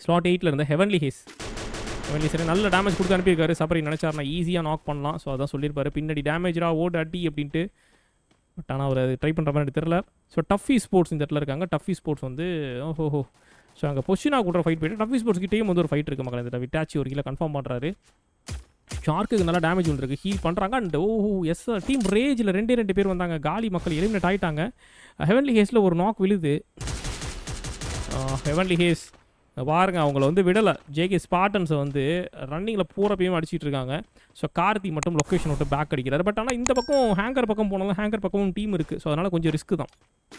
slot எயிட்டில் இருந்த heavenly has heavenly சரி நல்ல டேமேஜ் கொடுத்து அனுப்பியிருக்காரு சபரி நினச்சாருனா ஈஸியாக நாக் பண்ணலாம் ஸோ அதான் சொல்லியிருப்பாரு பின்னாடி டேமேஜ்ரா ஓடு அடி அப்படின்ட்டு பட் ஆனால் அவர் அது ட்ரை பண்ணுற மாதிரி எனக்கு தெரியல ஸோ டஃபி ஸ்போர்ட்ஸ் இந்த இடத்துல இருக்காங்க டஃபி ஸ்போர்ட்ஸ் வந்து ஓஹோ ஸோ அங்கே பொஷினா கூட ஃபைட் போயிட்டு டஃபி ஸ்போர்ட்ஸ் கிட்டேயும் வந்து ஒரு ஃபைட் இருக்குது மக்கள் இந்த விட்டாச்சி ஒரு கிலோ கன்ஃபார்ம் பண்ணுறாரு ஷார்க்குக்கு நல்லா டேமேஜ் வந்துருக்கு ஹீல் பண்ணுறாங்க அண்ட் ஓஹோ எஸ் டீம் ரேஜில் ரெண்டே ரெண்டு பேர் வந்தாங்க காலி மக்கள் எலிமினேட் ஆகிட்டாங்க ஹெவன்லி ஹேஸில் ஒரு நாக் விழுது ஹெவன்லி ஹேஸ் பாருங்க அவங்கள வந்து விடலை ஜேகே ஸ்பாட்டன்ஸை வந்து ரன்னிங்கில் பூரப்பையும் அடிச்சிட்டு இருக்காங்க ஸோ கார்த்தி மட்டும் லொக்கேஷன் விட்டு பேக் அடிக்கிறாரு பட் ஆனால் இந்த பக்கம் ஹேங்கர் பக்கம் போனாலும் ஹேங்கர் பக்கமும் டீம் இருக்குது ஸோ அதனால் கொஞ்சம் ரிஸ்க்கு தான்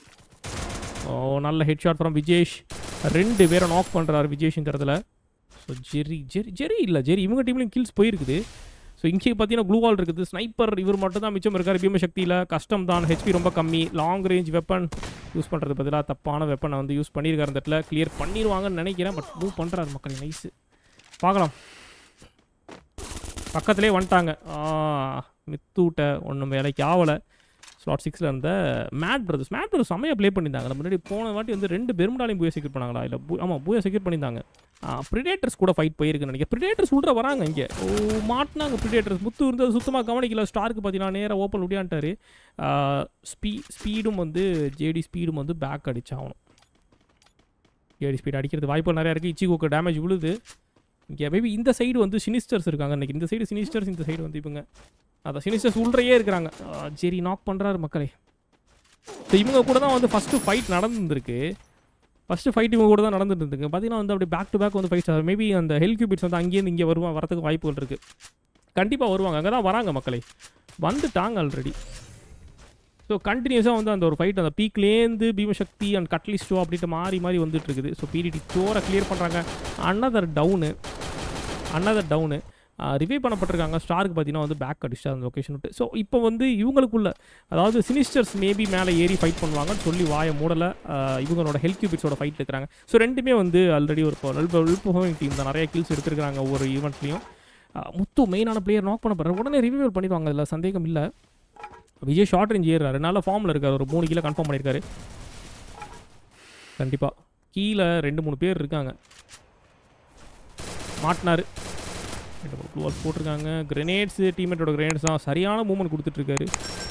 ஓ நல்ல ஹெட் ஷாட் ஃப்ரம் விஜேஷ் ரெண்டு பேரை நாக் பண்ணுறாரு விஜேஷ் இந்த இடத்துல ஸோ ஜெரி ஜெரி ஜெரி இல்லை ஜெரி இவங்க டீம்லையும் கில்ஸ் போயிருக்குது ஸோ இங்கே பார்த்தீங்கன்னா க்ளூ வால் இருக்குது ஸ்னைப்பர் இவர் மட்டும் தான் மிச்சம் இருக்கார் பீமசக்தியில் கஷ்டம் தான் ஹெச்பி ரொம்ப கம்மி லாங் ரேஞ்ச் வெப்பன் யூஸ் பண்ணுறது பதிலாக தப்பான வெப்பனை வந்து யூஸ் பண்ணியிருக்காரு இந்த இடத்துல கிளியர் பண்ணிடுவாங்கன்னு நினைக்கிறேன் பட் மூவ் பண்ணுறாரு மக்கள் நைஸு பார்க்கலாம் பக்கத்துலேயே வந்துட்டாங்க மித்தூட்ட ஒன்றும் வேலைக்கு ஆகலை ஸ்லாட் சிக்ஸில் இருந்த மேட் பிரதர்ஸ் மேட் பிரதர்ஸ் செம்மையாக ப்ளே பண்ணியிருந்தாங்க நம்ம முன்னாடி போன வாட்டி வந்து ரெண்டு பெருமடாலையும் பூயா செக்யூர் பண்ணாங்களா இல்லை பூ ஆமாம் பூயா செக்யூர் பண்ணியிருந்தாங்க ப்ரிடேட்டர்ஸ் கூட ஃபைட் போயிருக்குன்னு நினைக்கிறேன் ப்ரிடேட்டர்ஸ் உள்ள வராங்க இங்கே ஓ மாட்டினாங்க ப்ரிடேட்டர்ஸ் முத்து இருந்தது சுத்தமாக கவனிக்கல ஸ்டாருக்கு பார்த்தீங்கன்னா நேராக ஓப்பன் முடியான்ட்டாரு ஸ்பீ ஸ்பீடும் வந்து ஜேடி ஸ்பீடும் வந்து பேக் அடிச்சாகணும் ஜேடி ஸ்பீட் அடிக்கிறது வாய்ப்பு நிறையா இருக்குது இச்சிகோக்கு டேமேஜ் விழுது இங்கே மேபி இந்த சைடு வந்து சினிஸ்டர்ஸ் இருக்காங்க இன்னைக்கு இந்த சைடு சினிஸ்டர்ஸ் இந்த சைடு வந்து இவங்க அதான் சினிஸ்டர்ஸ் உள்ளறையே இருக்கிறாங்க ஆ, சரி நாக் பண்ணுறாரு மக்களே ஸோ இவங்க கூட தான் வந்து ஃபஸ்ட்டு ஃபைட் நடந்துருக்கு ஃபஸ்ட்டு ஃபைட் இவங்க கூட தான் நடந்துட்டு இருந்துங்க பார்த்தீங்கன்னா வந்து அப்படியே பேக் டு பேக் வந்து ஃபைட் மேபி அந்த ஹெல் கியூபிட்ஸ் வந்து அங்கேருந்து இங்கே வருவா வரதுக்கு வாய்ப்புகள் இருக்குது கண்டிப்பாக வருவாங்க அங்கே தான் வராங்க மக்களே வந்துட்டாங்க ஆல்ரெடி ஸோ கண்டினியூஸாக வந்து அந்த ஒரு ஃபைட் அந்த பீக்லேருந்து பீமசக்தி அண்ட் கட்லிஸ்டோ அப்படின்ட்டு மாறி மாறி வந்துட்டு இருக்குது ஸோ பிடிடி சோரை கிளியர் பண்ணுறாங்க another down another down revive பண்ணப்பட்டிருக்காங்க ஸ்டாருக்கு பார்த்தீங்கன்னா வந்து பேக் அடிச்சா அந்த லொக்கேஷன் விட்டு ஸோ இப்போ வந்து இவங்களுக்குள்ள அதாவது சினிஸ்டர்ஸ் மேபி மேலே ஏறி ஃபைட் பண்ணுவாங்கன்னு சொல்லி வாய மூடலை ஆஹ் இவங்களோட ஹெல்த் கியூபிட்ஸோட ஃபைட் இருக்கிறாங்க ஸோ ரெண்டுமே வந்து ஆல்ரெடி ஒரு வெல் டீம் தான் நிறைய கில்ஸ் எடுத்திருக்காங்க ஒவ்வொரு ஈவெண்ட்லையும் முத்து மெயினான பிளேயர் நாக் பண்ண போகிறார் உடனே ரிவைவல் பண்ணிடுவாங்க அதில் சந்தேகம் இல்லை விஜய் ஷார்ட் ரேஞ்ச் ஏறுறாரு நல்ல ஃபார்மில் இருக்கார் ஒரு மூணு கிலோ கன்ஃபார்ம் பண்ணியிருக்காரு கண்டிப்பாக கீழே ரெண்டு மூணு பேர் இருக்காங்க மாட்டினாரு ரெண்டு மூணு க்ளூவால் போட்டிருக்காங்க கிரெனேட்ஸு டீம்மேட்டோட கிரெனேட்ஸ் தான் சரியான மூவ்மெண்ட் கொடுத்துட்ருக்காரு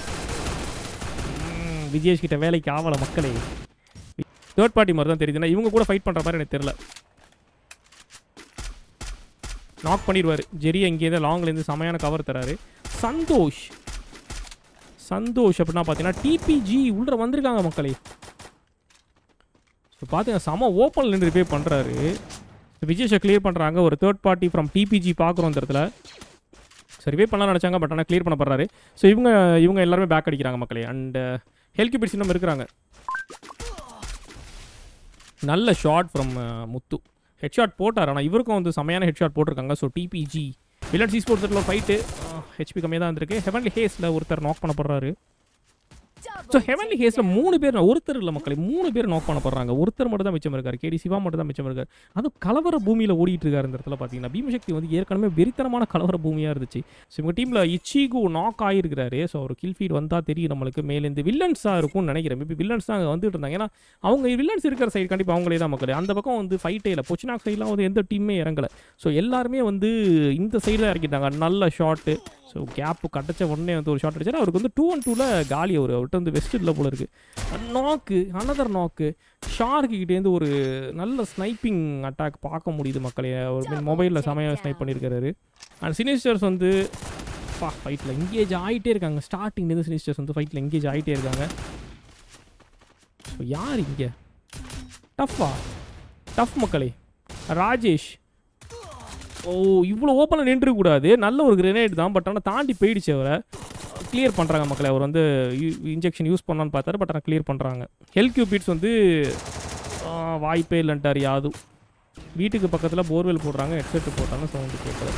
விஜேஷ் கிட்ட வேலைக்கு ஆவல மக்களே தேர்ட் பார்ட்டி மாதிரி தான் தெரியுதுன்னா இவங்க கூட ஃபைட் பண்ணுற மாதிரி எனக்கு தெரியல நாக் பண்ணிடுவார் ஜெரி அங்கேருந்து லாங்லேருந்து செமையான கவர் தராரு சந்தோஷ் சந்தோஷ் அப்படின்னா பார்த்தீங்கன்னா டிபிஜி உள்ள வந்திருக்காங்க மக்களே ஸோ பார்த்தீங்கன்னா செம ஓப்பனில் நின்று ரிப்பே பண்ணுறாரு விஜேஷை கிளியர் பண்ணுறாங்க ஒரு தேர்ட் பார்ட்டி ஃப்ரம் டிபிஜி பார்க்குறோம் இந்த இடத்துல சரி வே பண்ணலாம் நினச்சாங்க பட் ஆனால் கிளியர் பண்ண போறாரு ஸோ இவங்க இவங்க எல்லாருமே பேக் அடிக்கிறாங்க மக்களே அண்ட் ஹெல்கி பிட்ஸ் இன்னும் இருக்கிறாங்க நல்ல shot from Muthu head shot போட்டார் ஆனால் இவருக்கும் வந்து செமையான ஹெட் ஷாட் போட்டிருக்காங்க ஸோ டிபிஜி வில்லன் சி ஸ்போர்ட்ஸில் ஃபைட்டு ஹெச்பி கம்மியாக தான் இருந்திருக்கு ஹெவன்லி ஹேஸில் ஒருத்தர் நாக் பண்ண போடுறாரு ஸோ ஹெவன்லி ஹேஸில் மூணு பேர் ஒருத்தர் இல்லை மக்களே மூணு பேர் நாக் பண்ண போடுறாங்க ஒருத்தர் மட்டும் தான் மிச்சம் இருக்காரு கேடி சிவா மட்டும் தான் மிச்சம் இருக்காரு அதுவும் கலவர பூமியில் ஓடிட்டு இருக்காரு இந்த இடத்துல பார்த்தீங்கன்னா பீமசக்தி வந்து ஏற்கனவே வெறித்தனமான கலவர பூமியாக இருந்துச்சு ஸோ இவங்க டீமில் இச்சிகு நாக் ஆகிருக்கிறாரு ஸோ ஒரு கில் ஃபீட் வந்தால் தெரியும் நம்மளுக்கு மேலேருந்து வில்லன்ஸாக இருக்கும்னு நினைக்கிறேன் மேபி வில்லன்ஸ் தான் அங்கே வந்துட்டு இருந்தாங்க ஏன்னா அவங்க வில்லன்ஸ் இருக்கிற சைடு கண்டிப்பாக அவங்களே தான் மக்களே அந்த பக்கம் வந்து ஃபைட்டே இல்லை பொச்சினாக் சைட்லாம் வந்து எந்த டீமே இறங்கலை ஸோ எல்லாருமே வந்து இந்த சைடில் இறக்கிட்டாங்க நல்ல ஷாட்டு ஸோ கேப்பு கட்டச்ச உடனே வந்து ஒரு ஷாட் அடிச்சாரு அவருக்கு வந்து டூ அண்ட் டூவில் காலி அவர் அவர்கிட்ட வந்து வெஸ்ட் இல்லை போல இருக்கு நாக்கு அனதர் நாக்கு ஷார்க்கு கிட்டேருந்து ஒரு நல்ல ஸ்னைப்பிங் அட்டாக் பார்க்க முடியுது மக்களே ஒரு மொபைலில் செமையாக ஸ்னைப் பண்ணியிருக்காரு அண்ட் சினிஸ்டர்ஸ் வந்து பா ஃபைட்டில் எங்கேஜ் ஆகிட்டே இருக்காங்க ஸ்டார்டிங்லேருந்து சினிஸ்டர்ஸ் வந்து ஃபைட்டில் எங்கேஜ் ஆகிட்டே இருக்காங்க ஸோ யார் இங்கே டஃப்பா டஃப் மக்களே ராஜேஷ் ஓ இவ்வளோ ஓப்பனில் நின்றுக்கூடாது நல்ல ஒரு கிரெனேட் தான் பட் ஆனால் தாண்டி போயிடுச்சு அவரை கிளியர் பண்ணுறாங்க மக்களை அவர் வந்து இன்ஜெக்ஷன் யூஸ் பண்ணான்னு பார்த்தாரு பட் ஆனால் கிளியர் பண்ணுறாங்க ஹெல்த் கியூபிட்ஸ் வந்து ஆ, வாய்ப்பே இல்லைன்ட்டார் யாதும் வீட்டுக்கு பக்கத்தில் போர்வெல் போடுறாங்க ஹெட்செட் போட்டாங்க சவுண்டு கேட்கல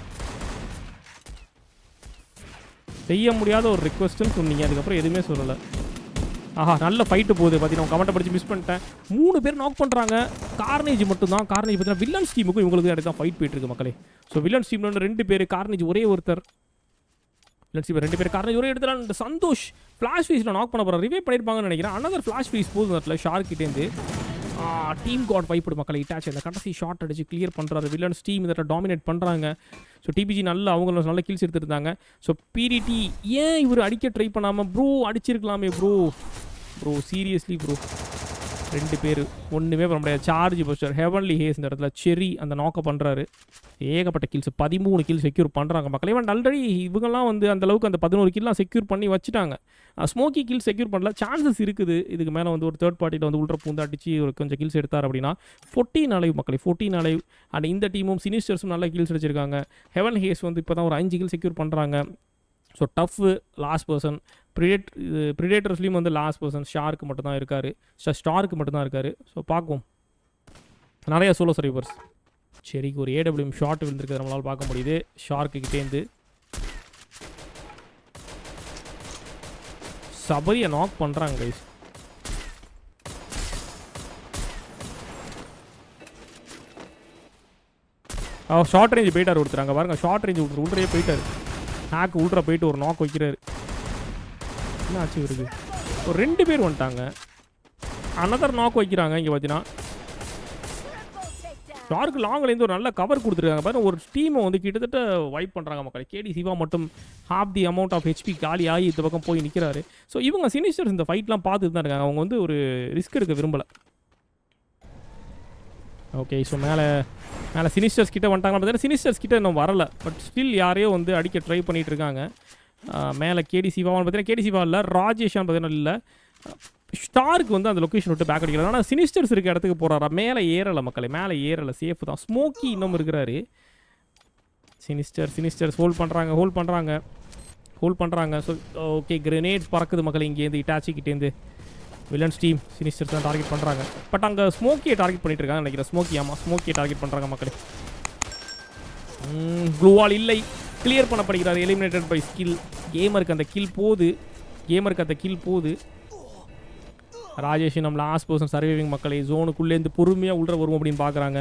செய்ய முடியாத ஒரு ரிக்வஸ்ட்டுன்னு சொன்னீங்க அதுக்கப்புறம் எதுவுமே சொல்லலை ஆஹா நல்ல ஃபைட்டு போகுது பார்த்தீங்கன்னா கமெண்ட்டை படிச்சு மிஸ் பண்ணிட்டேன் மூணு பேர் நாக் பண்ணுறாங்க கார்னேஜ் மட்டும் தான் கார்னேஜ் பார்த்தீங்கன்னா வில்லன்ஸ் டீமுக்கும் இவங்களுக்கு இடையே தான் ஃபைட் போயிட்டு இருக்கு மக்களே ஸோ வில்லன்ஸ் டீம்ல வந்து ரெண்டு பேர் கார்னேஜ் ஒரே ஒருத்தர் வில்லன்ஸ் டீம் ரெண்டு பேர் கார்னேஜ் ஒரே இடத்துல அந்த சந்தோஷ் ஃப்ளாஷ் ஃபீஸில் நாக் பண்ண போகிற ரிவே பண்ணியிருப்பாங்கன்னு நினைக்கிறேன் அனதர் ஃப்ளாஷ் ஃபீஸ் போகுது இடத்துல ஷார்க் கிட்டேருந்து டீம் காட் வைப்படு மக்களை இட்டாச் இந்த கடைசி ஷாட் அடிச்சு கிளியர் பண்ணுறாரு வில்லன்ஸ் டீம் இந்த டாமினேட் பண்ணுறாங்க ஸோ டிபிஜி நல்ல அவங்க நல்ல கில்ஸ் எடுத்துருந்தாங்க ஸோ பிடிடி ஏன் இவர் அடிக்க ட்ரை பண்ணாமல் ப்ரோ அடிச்சிருக்கலாமே ப்ரோ ப்ரோ சீரியஸ்லி ப்ரோ ரெண்டு பேர் ஒன்றுமே பண்ண முடியாது சார்ஜ் போஸ்டர் ஹெவன்லி ஹேஸ் இந்த இடத்துல செரி அந்த நாக்கை பண்ணுறாரு ஏகப்பட்ட கில்ஸ் பதிமூணு கில் செக்யூர் பண்ணுறாங்க மக்கள் இவன் ஆல்ரெடி இவங்கெல்லாம் வந்து அந்த அளவுக்கு அந்த பதினோரு கில்லாம் செக்யூர் பண்ணி வச்சுட்டாங்க ஸ்மோக்கி கில் செக்யூர் பண்ணல சான்சஸ் இருக்குது இதுக்கு மேலே வந்து ஒரு தேர்ட் பார்ட்டியில் வந்து உள்ள பூந்து அடிச்சு ஒரு கொஞ்சம் கில்ஸ் எடுத்தார் அப்படின்னா ஃபோர்டீன் அலைவ் மக்களே ஃபோர்டீன் அலைவ் அண்ட் இந்த டீமும் சினிஸ்டர்ஸும் நல்ல கில்ஸ் அடிச்சிருக்காங்க ஹெவன் ஹேஸ் வந்து இப்போ தான் ஒரு அஞ்சு கில் செக்யூர் பண்ணுறாங்க ஸோ டஃப்பு லாஸ்ட் பர்சன் ப்ரிடேட் இது ப்ரிடேட்டர்ஸ்லேயும் வந்து லாஸ்ட் பர்சன் ஷாருக்கு மட்டும் தான் இருக்கார் ஸ்டாருக்கு மட்டும் தான் இருக்கார் ஸோ பார்ப்போம் நிறைய சோலோ சர்வீவர்ஸ் சரிக்கு ஒரு ஏடபிள்யூஎம் ஷார்ட் விழுந்திருக்கிறது நம்மளால் பார்க்க முடியுது ஷார்க்கு கிட்டேருந்து சபரியை நாக் பண்ணுறாங்க கைஸ் அவர் ஷார்ட் ரேஞ்ச் போயிட்டார் ஒருத்தர் பாருங்க ஷார்ட் ரேஞ்ச் ஒருத்தர் உள்ளே போயிட்டார் ஹேக் உள்ற போயிட்டு ஒரு நாக் வைக்கிறாரு என்ன ஆச்சு இவருக்கு ஒரு ரெண்டு பேர் வந்துட்டாங்க அனதர் நாக் வைக்கிறாங்க இங்கே பார்த்தீங்கன்னா ஷார்க்கு லாங்லேருந்து ஒரு நல்ல கவர் கொடுத்துருக்காங்க பாருங்க ஒரு டீமை வந்து கிட்டத்தட்ட வைப் பண்ணுறாங்க மக்கள் கேடி சிவா மட்டும் half the amount of HP காலி ஆகி இந்த பக்கம் போய் நிற்கிறாரு ஸோ இவங்க சினிஸ்டர்ஸ் இந்த ஃபைட்லாம் பார்த்துட்டு தான் இருக்காங்க அவங்க வந்து ஒரு ரிஸ்க் எடுக்க விரும்பலை ஓகே ஸோ மேலே மேலே சினிஸ்டர்ஸ் கிட்ட வந்துட்டாங்க பார்த்தீங்கன்னா சினிஸ்டர்ஸ் கிட்ட இன்னும் வரல பட் ஸ்டில் யாரையோ வந்து அடிக்க ட்ரை பண்ணிட்டு இருக்காங்க ஆஹ் மேலே கேடி சிவாவான்னு பார்த்தீங்கன்னா கேடி சிவா இல்லை ராஜேஷான்னு பார்த்தீங்கன்னா இல்லை ஸ்டாருக்கு வந்து அந்த லொக்கேஷன் விட்டு பேக் அடிக்கலாம் ஆனால் சினிஸ்டர்ஸ் இருக்க இடத்துக்கு போகிறாரா மேலே ஏறலை மக்களே மேலே ஏறலை சேஃப் தான் ஸ்மோக்கி இன்னும் இருக்கிறாரு சினிஸ்டர் சினிஸ்டர்ஸ் ஹோல்ட் பண்ணுறாங்க ஹோல்ட் பண்ணுறாங்க ஹோல்ட் பண்ணுறாங்க ஸோ ஓகே கிரெனேட்ஸ் பறக்குது மக்கள் இங்கேருந்து இட்டாச்சி கிட்டேருந்து வில்லன்ஸ் டீம் சினிஸ்டர்ஸ் தான் டார்கெட் பண்ணுறாங்க பட் அங்கே ஸ்மோக்கியை டார்கெட் பண்ணிட்டு இருக்காங்க நினைக்கிறேன் ஸ்மோக்கி ஆமாம் ஸ்மோக்கியை டார்கெட் பண்ணுறாங்க மக்களே க்ளூவால் இல்லை கிளியர் பண்ணப்படுகிறார் எலிமினேட்டட் பை ஸ்கில் கேமருக்கு அந்த கில் போகுது கேமருக்கு அந்த கில் போகுது ராஜேஷ் நம்ம லாஸ்ட் பர்சன் சர்வைவிங் மக்களை ஜோனுக்குள்ளேருந்து பொறுமையாக உள்ள வரும் அப்படின்னு பார்க்குறாங்க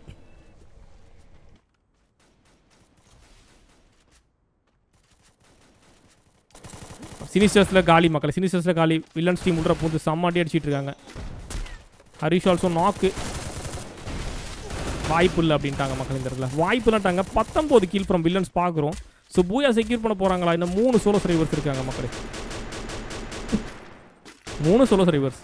சினிஸ்டர்ஸில் காலி மக்களை சினிஸ்டர்ஸில் காலி வில்லன்ஸ் டீம் உள்ள பூந்து செம்மாட்டி அடிச்சிட்டு இருக்காங்க ஹரிஷ் ஆல்சோ நாக்கு வாய்ப்பு இல்லை அப்படின்ட்டாங்க மக்கள் இந்த இடத்துல வாய்ப்பு இல்லைட்டாங்க பத்தொம்போது கீழ் ஃப்ரம் வில்லன்ஸ் பார்க்குறோம் ஸோ பூயா செக்யூர் பண்ண போகிறாங்களா இந்த மூணு சோலோ சர்வர்ஸ் இருக்காங்க மக்களே மூணு சோலோ சர்வர்ஸ்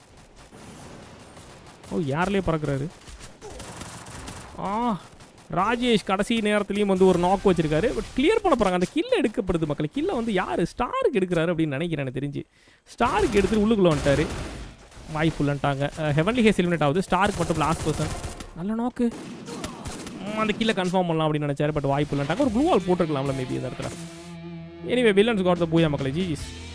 ஓ யார்லேயே பறக்குறாரு ஆ ராஜேஷ் கடைசி நேரத்துலையும் வந்து ஒரு நாக் வச்சிருக்காரு பட் கிளியர் பண்ண போகிறாங்க அந்த கில்ல எடுக்கப்படுது மக்கள் கில்ல வந்து யார் ஸ்டாருக்கு எடுக்கிறாரு அப்படின்னு நினைக்கிறேன் எனக்கு தெரிஞ்சு ஸ்டாருக்கு எடுத்துட்டு உள்ளுக்குள்ளே வந்துட்டாரு வாய்ப்பு இல்லைன்ட்டாங்க ஹெவன்லி ஹேஸ் எலிமினேட் ஆகுது ஸ்டாருக்கு மட்டும் லாஸ்ட் பர்சன் நல்ல நோக்கு ம், அந்த கீழே கன்ஃபார்ம் பண்ணலாம் அப்படின்னு நினச்சாரு பட் வாய்ப்பு இல்லைன்ட்டாங்க ஒரு க்ளூ வால் போட்டிருக்கலாம்ல மேபி இந்த இடத்துல எனிவே வில்லன்ஸ் காட் த பூயா மக்களை ஜிஜிஸ்